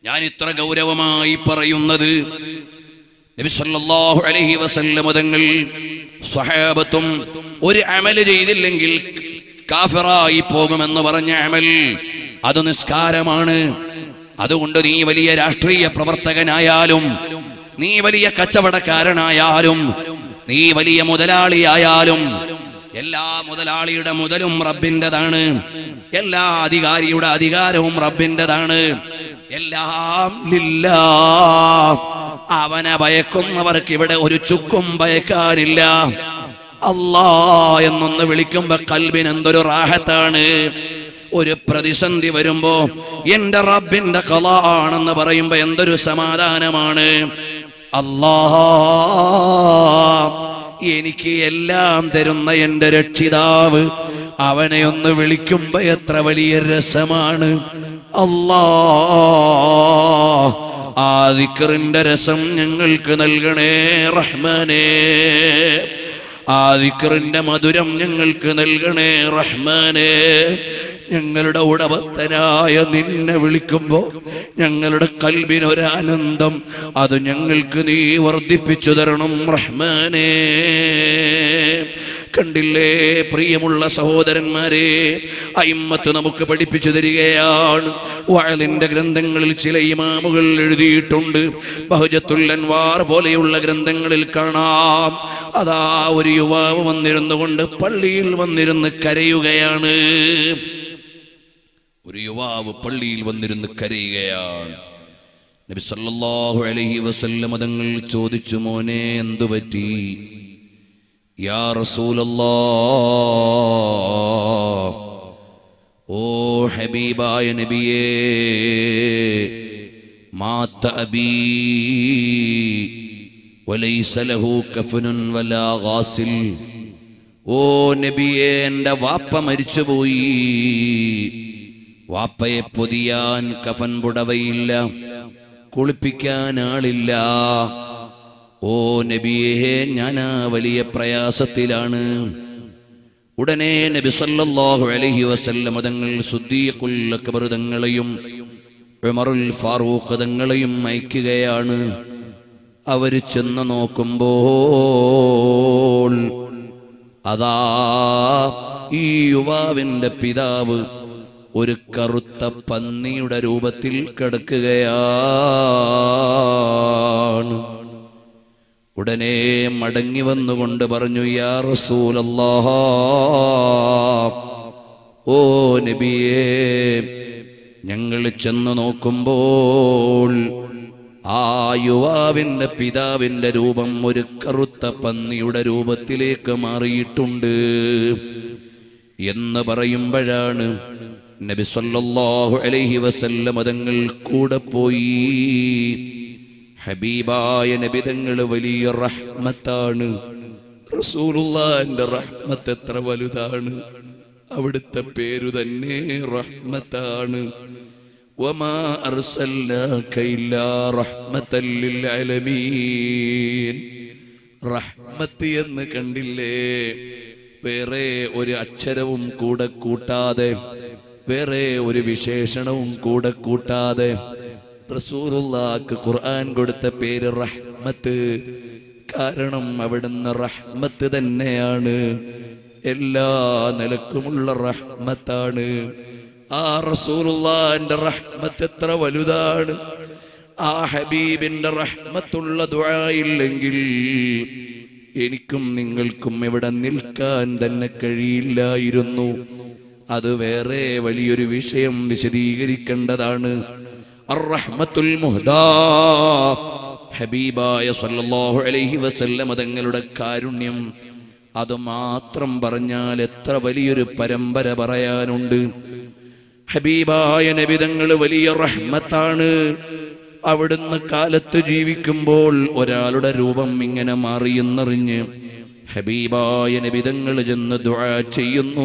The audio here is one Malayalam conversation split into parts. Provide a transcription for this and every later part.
ഞാൻ ഇത്ര ഗൗരവമായി പറയുന്നത് നബി സല്ലല്ലാഹു അലൈഹി വസല്ലം തങ്ങൾ സ്വഹാബത്തും ഒരു അമല് ചെയ്തില്ലെങ്കിൽ കാഫിറായി പോകുമെന്ന് പറഞ്ഞ അമൽ അത് നിസ്കാരമാണ് അതുകൊണ്ട് നീ വലിയ രാഷ്ട്രീയ പ്രവർത്തകനായാലും നീ വലിയ കച്ചവടക്കാരനായാലും നീ വലിയ മുതലാളിയായാലും എല്ലാ മുതലാളിയുടെ മുതലും റബ്ബിൻ്റെതാണ് എല്ലാ അധികാരിയുടെ അധികാരവും റബ്ബിൻ്റെതാണ് എല്ലാം ലില്ലാ അവനെ ഭയക്കുന്നവർക്ക് ഇവിടെ ഒരു ചുക്കും ഭയക്കാനില്ല അല്ലാ എന്നൊന്ന് വിളിക്കുമ്പോ കൽബിന് എന്തൊരു റാഹത്താണ് ഒരു പ്രതിസന്ധി വരുമ്പോ എന്റെ റബ്ബിന്റെ കല ആണെന്ന് പറയുമ്പോ എന്തൊരു സമാധാനമാണ് അല്ലാ എനിക്ക് എല്ലാം തരുന്ന എന്റെ രക്ഷിതാവ് അവനെ ഒന്ന് വിളിക്കുമ്പോ എത്ര വലിയ രസമാണ് അല്ലാ ആ ദിക്റിന്റെ രസം ഞങ്ങൾക്ക് നൽകണേ റഹ്മാനേ ആ ദിക്റിന്റെ മധുരം ഞങ്ങൾക്ക് നൽകണേ റഹ്മാനേ ഞങ്ങളുടെ ഉടമസ്ഥനായ നിന്നെ വിളിക്കുമ്പോ ഞങ്ങളുടെ കൽബിനൊരാനന്ദം അത് ഞങ്ങൾക്ക് നീ വർദ്ധിപ്പിച്ചു തരണം റഹ്മാനേ കണ്ടില്ലേ പ്രിയമുള്ള സഹോദരന്മാരെ അയിമ്മത്ത് നമുക്ക് പഠിപ്പിച്ചു തരികയാണ് വയലിന്റെ ഗ്രന്ഥങ്ങളിൽ ചില ഇമാമുകൾ എഴുതിയിട്ടുണ്ട് ബഹുജത്തുൽ അൻവാർ പോലെയുള്ള ഗ്രന്ഥങ്ങളിൽ കാണാം അതാ ഒരു യുവാവ് വന്നിരുന്നു കൊണ്ട് പള്ളിയിൽ വന്നിരുന്ന് കരയുകയാണ് ഒരു യുവാവ് പള്ളിയിൽ വന്നിരുന്ന് കരയുകയാണ് നബി സല്ലല്ലാഹു അലൈഹി വസല്ലം തങ്ങൾ ചോദിച്ചു മോനെ എന്തു പറ്റി യാ റസൂലല്ലാ ഓ ഹബീബായ നബിയേ മാത്ത അബീ وليس له كفن ولا غاسل ഓ നബിയെ എൻ്റെ വാപ്പ മരിച്ചുപോയി വാപ്പയെ പൊതിയാൻ കഫൻ പുടവയില്ല കുളിപ്പിക്കാൻ ആളില്ല ഓ നബിയെ ഞാൻ ആ വലിയ പ്രയാസത്തിലാണ് ഉടനെ നബി സല്ലല്ലാഹു അലൈഹി വസല്ലം തങ്ങൾ സുദ്ദീഖുൽ അക്ബർ തങ്ങളെയും ഉമറുൽ ഫാറൂഖ് തങ്ങളെയും അയക്കുകയാണ് അവർ ചെന്ന് നോക്കുമ്പോൾ അതാ ഈ യുവാവിന്റെ പിതാവ് ഒരു കറുത്ത പന്നിയുടെ രൂപത്തിൽ കിടക്കുകയാണ് ഉടനെ മടങ്ങി വന്നുകൊണ്ട് പറഞ്ഞു യാ റസൂലല്ലാഹ ഓ നബിയേ ഞങ്ങൾ ചെന്ന് നോക്കുമ്പോൾ ആ യുവാവിന്റെ പിതാവിന്റെ രൂപം ഒരു കറുത്ത പന്നിയുടെ രൂപത്തിലേക്ക് മാറിയിട്ടുണ്ട് എന്ന് പറയുമ്പോഴാണ് നബി സല്ലല്ലാഹു അലൈഹി വസല്ലം തങ്ങൾ കൂടെ പോയി ഹബീബായ നബിതങ്ങൾ വലിയ റഹ്മത്താണ് റസൂലുള്ളാന്റെ റഹ്മത്ത് എത്ര വലുതാണ് അവിടുത്തെ പേരു തന്നെ റഹ്മത്താണ് വമാ അർസൽനാക ഇല്ലാ റഹ്മത്തൽ ലിൽ ആലമീൻ റഹ്മത്ത് എന്ന് കണ്ടില്ലേ വേറെ ഒരു അക്ഷരവും കൂടെ കൂട്ടാതെ വേറെ ഒരു വിശേഷണവും കൂടെ കൂട്ടാതെ റസൂലുള്ളാക്ക് ഖുർആൻ കൊടുത്ത പേര് റഹ്മത്ത് കാരണം അവിടുന്ന് റഹ്മത്ത് തന്നെയാണ് എല്ലാ നിലക്കുമുള്ള റഹ്മത്താണ് ആ റസൂലുള്ളാന്റെ റഹ്മത്ത് എത്ര വലുതാണ് ആ ഹബീബിന്റെ റഹ്മത്തുള്ള ദുആയില്ലെങ്കിൽ എനിക്കും നിങ്ങൾക്കും ഇവിടെ നിൽക്കാൻ തന്നെ കഴിയില്ലായിരുന്നു അത് വേറെ വലിയൊരു വിഷയം വിശദീകരിക്കേണ്ടതാണ് അർറഹ്മത്തുൽ മുഹ്ദാ ഹബീബായ സല്ലല്ലാഹു അലൈഹി വസല്ലം തങ്ങളുടെ കാരുണ്യം അത് മാത്രം പറഞ്ഞാൽ എത്ര വലിയൊരു പരമ്പര പറയാനുണ്ട് ഹബീബായ നബിതങ്ങൾ വലിയ റഹ്മത്താണ് അവിടുന്ന് കാലത്ത് ജീവിക്കുമ്പോൾ ഒരാളുടെ രൂപം ഇങ്ങനെ മാറിയെന്നറിഞ്ഞ് ഹബീബായ നബിതങ്ങൾ ചെന്ന് ദുആ ചെയ്യുന്നു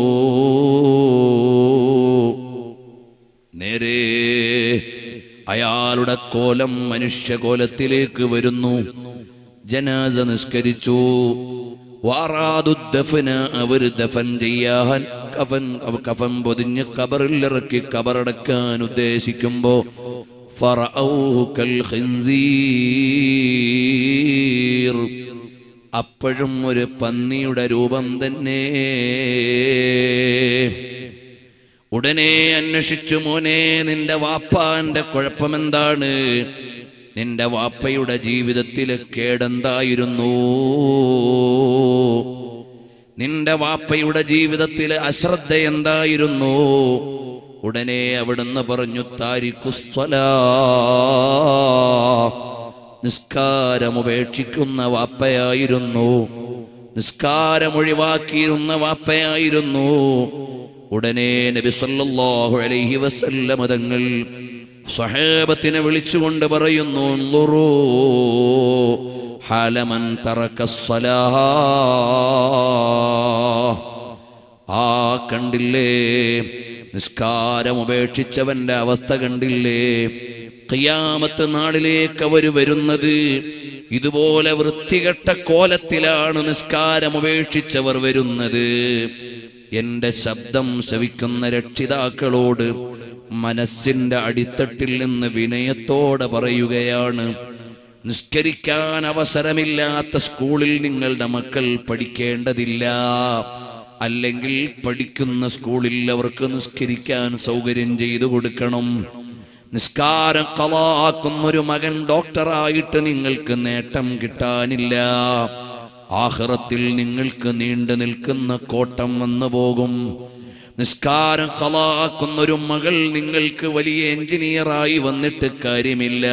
നേരെ അയാളുടെ കോലം മനുഷ്യകോലത്തിലേക്ക് വരുന്നു ജനാസ നിസ്കരിച്ചു വാറാദുദ്ദഫന അവർ ദഫൻ ചെയ്യാൻ കഫൻ കഫൻ പൊതിഞ്ഞ് കബറിൽ ഇറക്കി കബറടക്കാൻ ഉദ്ദേശിക്കുമ്പോ ഫറഔഹു കൽ ഖിൻസീർ അപ്പോഴും ഒരു പന്നിയുടെ രൂപം തന്നെ ഉടനെ അന്വേഷിച്ചു മോനെ നിന്റെ വാപ്പാന്റെ കുഴപ്പമെന്താണ് നിന്റെ വാപ്പയുടെ ജീവിതത്തിലെ കേടെന്തായിരുന്നു നിന്റെ വാപ്പയുടെ ജീവിതത്തിലെ അശ്രദ്ധ എന്തായിരുന്നു ഉടനെ അവിടുന്ന് പറഞ്ഞു താരിഖുസ്വലാ നിസ്കാരം ഉപേക്ഷിക്കുന്ന വാപ്പയായിരുന്നു നിസ്കാരം ഒഴിവാക്കിയിരുന്ന വാപ്പയായിരുന്നു ഉടനെ നബി സല്ലല്ലാഹു അലൈഹി വസല്ലമ തങ്ങൾ സ്വഹാബത്തിനെ വിളിച്ചുകൊണ്ട് പറയുന്നു "ഉൻളുറൂ ഹാലമൻ തറക്കസ്സലാഹ ആ കണ്ടില്ലേ നിസ്കാരം ഉപേക്ഷിച്ചവന്റെ അവസ്ഥ കണ്ടില്ലേ ഖിയാമത്ത് നാളിലേക്ക് അവർ വരുന്നത് ഇതുപോലെ വൃത്തികെട്ട കോലത്തിലാണ് നിസ്കാരം ഉപേക്ഷിച്ചവർ വരുന്നത് എന്റെ ശബ്ദം ശ്രവിക്കുന്ന രക്ഷിതാക്കളോട് മനസ്സിന്റെ അടിത്തട്ടിൽ നിന്ന് വിനയത്തോടെ പറയുകയാണ് നിസ്കരിക്കാൻ അവസരമില്ലാത്ത സ്കൂളിൽ നിങ്ങളുടെ മക്കൾ പഠിക്കേണ്ടതില്ല അല്ലെങ്കിൽ പഠിക്കുന്ന സ്കൂളിൽ അവർക്ക് നിസ്കരിക്കാൻ സൗകര്യം ചെയ്തു കൊടുക്കണം നിസ്കാരം കളാക്കുന്നൊരു മകൻ ഡോക്ടറായിട്ട് നിങ്ങൾക്ക് നേട്ടം കിട്ടാനില്ല ആഹ്റത്തിൽ നിങ്ങൾക്ക് നീണ്ടു നിൽക്കുന്ന കോട്ടം വന്നു പോകും നിസ്കാരം കളാക്കുന്നൊരു മകൾ നിങ്ങൾക്ക് വലിയ എഞ്ചിനീയറായി വന്നിട്ട് കാര്യമില്ല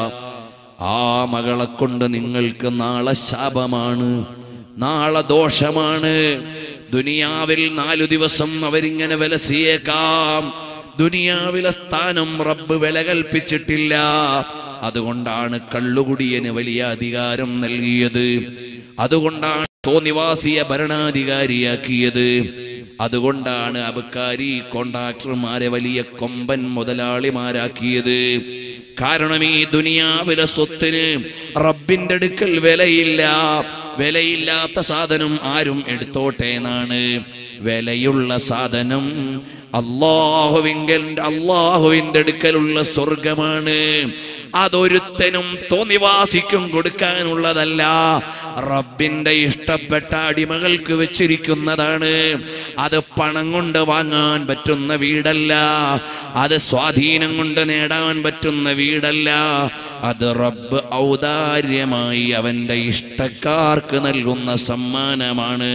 ആ മകളെ കൊണ്ട് നിങ്ങൾക്ക് നാളെ ശാപമാണ് നാളെ ദോഷമാണ് ദുനിയാവിൽ നാലു ദിവസം അവരിങ്ങനെ വിലസിയേക്കാം ദുനിയാവിലെ സ്ഥാനം റബ്ബ് വില കൽപ്പിച്ചിട്ടില്ല അതുകൊണ്ടാണ് കള്ളുകുടിയന് വലിയ അധികാരം നൽകിയത് അതുകൊണ്ടാണ് തോന്നിവാസിയെ ഭരണാധികാരിയാക്കിയത് അതുകൊണ്ടാണ് അബക്കാരി കോൺട്രാക്ടർമാരെ വലിയ കൊമ്പൻ മുതലാളിമാരാക്കിയത് കാരണം ഈ ദുനിയാവിലെ സ്വത്തിന് റബ്ബിന്റെ അടുക്കൽ വിലയില്ല വിലയില്ലാത്ത സാധനം ആരും എടുത്തോട്ടെ എന്നാണ് വിലയുള്ള സാധനം അള്ളാഹുവിങ്കൽ അള്ളാഹുവിന്റെ അടുക്കലുള്ള സ്വർഗമാണ് അതൊരുത്തനും തോന്നിവാസിക്കും കൊടുക്കാനുള്ളതല്ല റബ്ബിന്റെ ഇഷ്ടപ്പെട്ട അടിമകൾക്ക് വെച്ചിരിക്കുന്നതാണ് അത് പണം കൊണ്ട് വാങ്ങാൻ പറ്റുന്ന വീടല്ല അത് സ്വാധീനം കൊണ്ട് നേടാൻ പറ്റുന്ന വീടല്ല അത് റബ്ബ് ഔദാര്യമായി അവന്റെ ഇഷ്ടക്കാർക്ക് നൽകുന്ന സമ്മാനമാണ്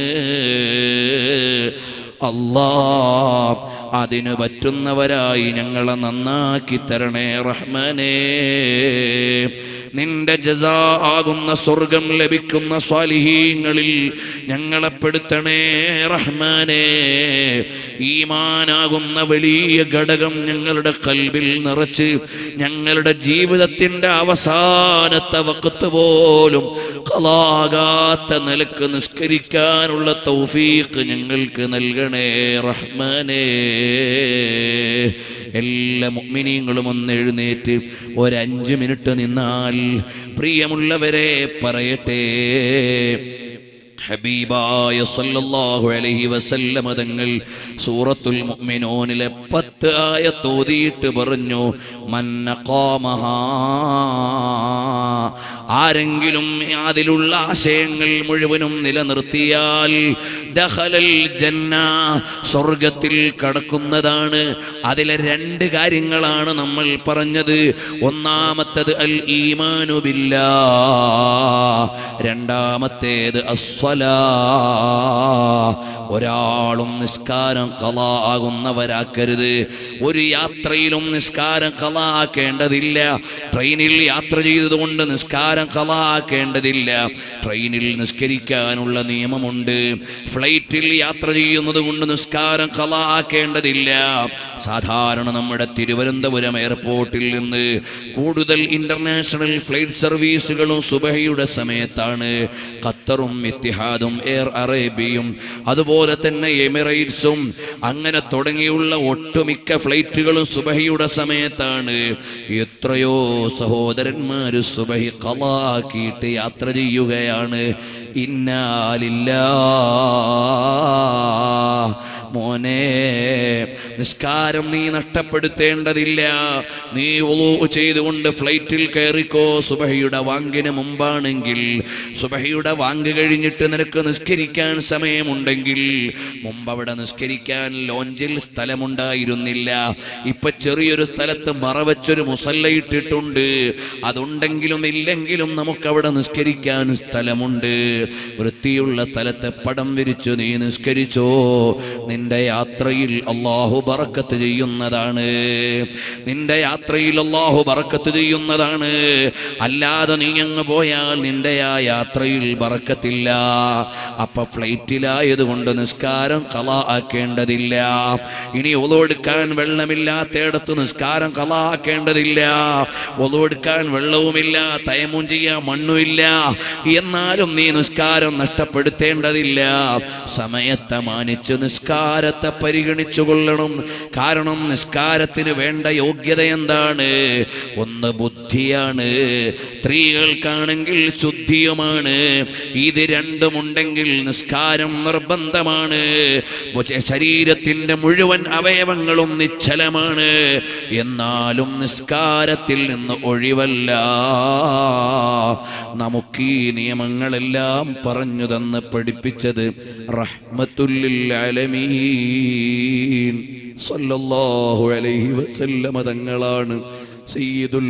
അല്ലാ അതിന് പറ്റുന്നവരായി ഞങ്ങളെ നന്നാക്കി തരണേ റഹ്മാനേ നിന്റെ ജസാ ആകുന്ന സ്വർഗം ലഭിക്കുന്ന സ്വാലിഹീങ്ങളിൽ ഞങ്ങളെ പെടുത്തണേ റഹ്മാനേ ഈമാനാകുന്ന വലിയ ഘടകം ഞങ്ങളുടെ കൽവിൽ നിറച്ച് ഞങ്ങളുടെ ജീവിതത്തിന്റെ അവസാനത്തെ വക്കത്ത് പോലും കളാകാത്ത നിലക്ക് നിസ്കരിക്കാനുള്ള തൗഫീഖ് ഞങ്ങൾക്ക് നൽകണേ റഹ്മാനേ എല്ലാ മുഅ്മിനീങ്ങളും ഒന്ന് എഴുന്നേറ്റ് ഒരഞ്ച് മിനിറ്റ് നിന്നാൽ പ്രിയമുള്ളവരെ പറയട്ടെ ഹബീബായ സല്ലല്ലാഹു അലൈഹി വസല്ലമ തങ്ങൾ സൂറത്തുൽ മുഅ്മിനൂനിലെ പത്ത് ആയത്ത് ഓതിയിട്ട് പറഞ്ഞു മന്നഖാമഹാ ആരെങ്കിലും അതിലുള്ള ആശയങ്ങൾ മുഴുവനും നിലനിർത്തിയാൽ ദഖലൽ ജന്ന സ്വർഗത്തിൽ കടക്കുന്നതാണ് അതിലെ രണ്ട് കാര്യങ്ങളാണ് നമ്മൾ പറഞ്ഞത് ഒന്നാമത്തത് അൽ ഈമാനു ബില്ലാ രണ്ടാമത്തേത് അസ്വലാ ഒരാളും നിസ്കാരം കല ആകുന്നവരാക്കരുത് ഒരു യാത്രയിലും നിസ്കാരം കല ആക്കേണ്ടതില്ല ട്രെയിനിൽ യാത്ര ചെയ്തതുകൊണ്ട് നിസ്കാരം കല ആക്കേണ്ടതില്ല ട്രെയിനിൽ നിസ്കരിക്കാനുള്ള നിയമമുണ്ട് ഫ്ലൈറ്റിൽ യാത്ര ചെയ്യുന്നത് കൊണ്ട് നിസ്കാരം കല ആക്കേണ്ടതില്ല സാധാരണ നമ്മുടെ തിരുവനന്തപുരം എയർപോർട്ടിൽ നിന്ന് കൂടുതൽ ഇന്റർനാഷണൽ ഫ്ലൈറ്റ് സർവീസുകളും സുബഹയുടെ സമയത്താണ് ഖത്തറും ഇത്തിഹാദും എയർ അറേബ്യയും അതുപോലെ തന്നെ എമിറേറ്റ്സും അങ്ങനെ തുടങ്ങിയുള്ള ഒട്ടുമിക്ക ഫ്ലൈറ്റുകളും സുബഹിയുടെ സമയത്താണ് എത്രയോ സഹോദരന്മാര് സുബഹി കളാക്കിയിട്ട് യാത്ര ചെയ്യുകയാണ് ഇന്നാലില്ല മോനെ നിസ്കാരം നീ നഷ്ടപ്പെടുത്തേണ്ടതില്ല നീ ഉളൂ ചെയ്തുകൊണ്ട് ഫ്ലൈറ്റിൽ കയറിക്കോ സുബഹയുടെ വാങ്കിന് മുമ്പാണെങ്കിൽ സുബഹയുടെ വാങ്ക് കഴിഞ്ഞിട്ട് നിനക്ക് നിസ്കരിക്കാൻ സമയമുണ്ടെങ്കിൽ മുമ്പ് അവിടെ നിസ്കരിക്കാൻ ലോഞ്ചിൽ സ്ഥലമുണ്ടായിരുന്നില്ല ഇപ്പൊ ചെറിയൊരു സ്ഥലത്ത് മറവച്ചൊരു മുസല്ല ഇട്ടിട്ടുണ്ട് അതുണ്ടെങ്കിലും ഇല്ലെങ്കിലും നമുക്കവിടെ നിസ്കരിക്കാൻ സ്ഥലമുണ്ട് വൃത്തിയുള്ള സ്ഥലത്തെ പടം വിരിച്ചു നീ നിസ്കരിച്ചോ നിന്റെ യാത്രയിൽ അള്ളാഹു ബറക്കത്ത് ചെയ്യുന്നതാണ് നിന്റെ യാത്രയിൽ അള്ളാഹു ബറക്കത്ത് ചെയ്യുന്നതാണ് അല്ലാതെ നീ അങ്ങ് പോയാൽ നിന്റെ ആ യാത്രയിൽ ബറക്കത്തില്ല അപ്പൊ ഫ്ലൈറ്റിലായതുകൊണ്ട് നിസ്കാരം കല ആക്കേണ്ടതില്ല ഇനി ഒലോടുക്കാൻ വെള്ളമില്ലാത്തയിടത്ത് നിസ്കാരം കല ആക്കേണ്ടതില്ല ഒലോടുക്കാൻ വെള്ളവുമില്ല തയമും ചെയ്യാൻ മണ്ണുമില്ല എന്നാലും നീ നിസ്കാരം നഷ്ടപ്പെടുത്തേണ്ടതില്ല സമയത്തെ മാനിച്ച് നിസ്കാരത്തെ പരിഗണിച്ചു കൊള്ളണം കാരണം നിസ്കാരത്തിന് വേണ്ട യോഗ്യത എന്താണ് ഒന്ന് ബുദ്ധിയാണ് സ്ത്രീകൾക്കാണെങ്കിൽ ശുദ്ധിയുമാണ് ഇത് രണ്ടുമുണ്ടെങ്കിൽ നിസ്കാരം നിർബന്ധമാണ് ഭുജ- ശരീരത്തിന്റെ മുഴുവൻ അവയവങ്ങളും നിശ്ചലമാണ് എന്നാലും നിസ്കാരത്തിൽ നിന്ന് ഒഴിവല്ല നമുക്ക് ഈ നിയമങ്ങളെല്ലാം പറഞ്ഞു തന്ന് പഠിപ്പിച്ചത് റഹ്മത്തുല്ലിൽ ആലമീൻ സല്ലല്ലാഹു അലൈഹി വസല്ലമ തങ്ങളാണ് സയ്യിദുൽ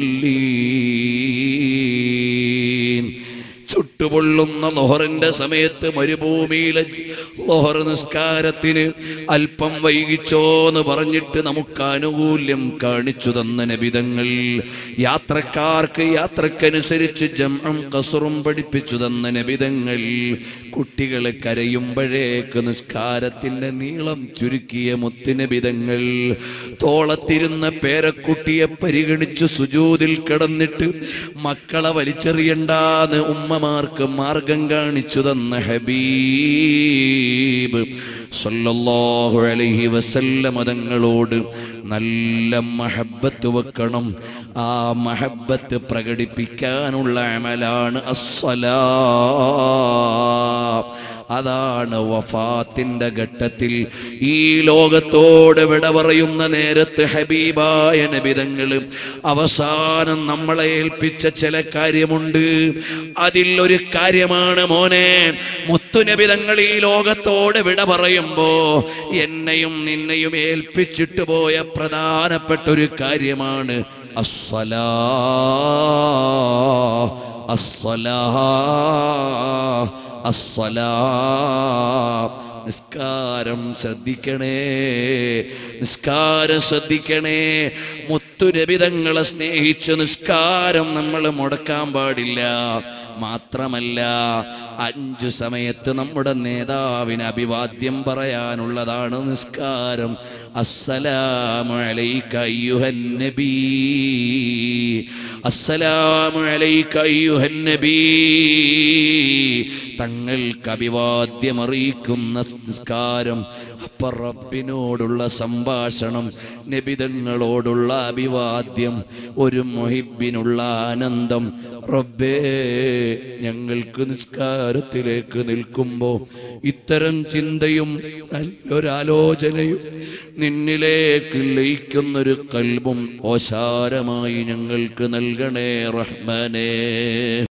മുസല്ലീൻ ചുട്ടുപൊള്ളുന്ന ലൊഹറിന്റെ സമയത്ത് മരുഭൂമിയിലെ ലൊഹർ നിസ്കാരത്തിന് അല്പം വൈകിച്ചോന്ന് പറഞ്ഞിട്ട് നമുക്ക് ആനുകൂല്യം കാണിച്ചു തന്ന നബിതങ്ങൾ യാത്രക്കാർക്ക് യാത്രക്കനുസരിച്ച് ജംഅം കസറും പഠിപ്പിച്ചു തന്ന നബിതങ്ങൾ കുട്ടികളെ കരയുമ്പോഴേക്ക് നിസ്കാരത്തിന്റെ നീളം ചുരുക്കിയ മുത്തുനബിതങ്ങൾ തോളത്തിരുന്ന പേരക്കുട്ടിയെ പരിഗണിച്ച് സുജൂതിൽ കിടന്നിട്ട് മക്കളെ വലിച്ചെറിയണ്ടാന്ന് ഉമ്മമാർക്ക് മാർഗം കാണിച്ചു തന്ന ഹബീബ് സല്ലല്ലാഹു അലൈഹി വസല്ലമ തങ്ങളോട് നല്ല മഹബത്ത് വെക്കണം ആ മഹബത്ത് പ്രകടിപ്പിക്കാനുള്ള അമലാണ് അസ്സലാ അതാണ് വഫാത്തിന്റെ ഘട്ടത്തിൽ ഈ ലോകത്തോട് വിട പറയുന്ന നേരത്ത് ഹബീബായ നബിതങ്ങൾ അവസാനം നമ്മളെ ഏൽപ്പിച്ച ചില കാര്യമുണ്ട് അതിൽ ഒരു കാര്യമാണ് മോനെ മുത്തുനബിതങ്ങൾ ഈ ലോകത്തോട് വിട പറയുമ്പോ എന്നെയും നിന്നെയും ഏൽപ്പിച്ചിട്ട് പോയ പ്രധാനപ്പെട്ട ഒരു കാര്യമാണ് അസ്സലാ അസ്സലാ അസ്സലാ നിസ്കാരം ശ്രദ്ധിക്കണേ നിസ്കാരം ശ്രദ്ധിക്കണേ മുത്തുരവിധങ്ങളെ സ്നേഹിച്ച് നിസ്കാരം നമ്മൾ മുടക്കാൻ പാടില്ല മാത്രമല്ല അഞ്ചു സമയത്ത് നമ്മുടെ നേതാവിന് അഭിവാദ്യം പറയാനുള്ളതാണ് നിസ്കാരം അസ്സലാമു അലൈക അയ്യുഹൻ നബീ അസ്സലാമു അലൈക അയ്യുഹൻ നബീ തങ്ങൾക്ക് അഭിവാദ്യം അറിയിക്കുന്ന നിസ്കാരം അപ്പ റബ്ബിനോടുള്ള സംഭാഷണം നബിതങ്ങളോടുള്ള അഭിവാദ്യം ഒരു മൊഹിബിനുള്ള ആനന്ദം റബ്ബേ ഞങ്ങൾക്ക് നിസ്കാരത്തിലേക്ക് നിൽക്കുമ്പോൾ ഇത്തരം ചിന്തയും നല്ലൊരാലോചനയും നിന്നിലേക്ക് ലയിക്കുന്നൊരു കൽബും ഓശാരമായി ഞങ്ങൾക്ക് നൽകണേ റഹ്മാനേ